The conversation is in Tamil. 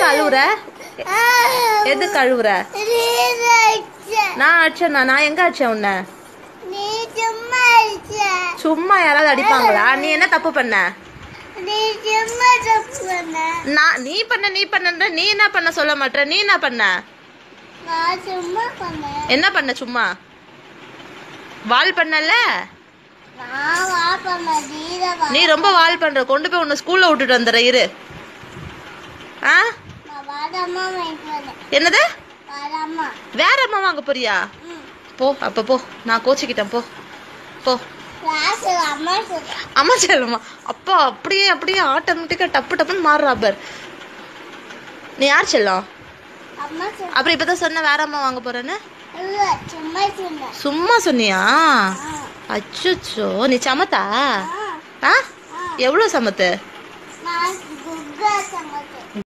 அழுவுற எதுக்கு அழுவுற நீ அடிச்ச. நான் அடிச்சேனா நான் எங்க அடிச்சேன் உன்னை நீ சும்மா அடிச்ச. சும்மா யாராவது அடிப்பாங்களா நீ என்ன தப்பு பண்ண நீ சும்மா தப்பு பண்ண. நான் நீ பண்ண நீ பண்ணன்ற நீ என்ன பண்ண சொல்ல மாட்ட நீ என்ன பண்ண நான் சும்மா பண்ணேன். என்ன பண்ண சும்மா வால் பண்ணல நான் வா பண்ணேன். நீதான் வா. நீ ரொம்ப வால் பண்ற கொண்டு போய் உன்னை ஸ்கூல்ல விட்டுட்டு வந்துடுற இரு ஆ நான் வாடாம வாங்கிட்டு வந்தேன். என்னது வாடாம. வேற அம்மா வாங்க போறியா ம். போ அப்ப போ நான் கோச்சிக்கிட்டேன் போ போ கிளாஸ்ல அம்மா சொல்றா. அம்மா செல்லம்மா அப்பா அப்படியே அப்படியே ஆட்டோமேட்டிக்கா டப்பு டப்புன்னு மாறுறா பர் நீ யார் செல்லம் அம்மா சொல்றா. அப்புறம் இப்பதான் சொன்ன வேற அம்மா வாங்க போறேன்னு இல்ல, சும்மா சொன்னேன். சும்மா சொன்னியா ஆ. அச்சோ நீ சமத்தா ஆ. ஆ ஆ. எவ்வளவு சமத்து நான் குக்கா சமைச்சேன்.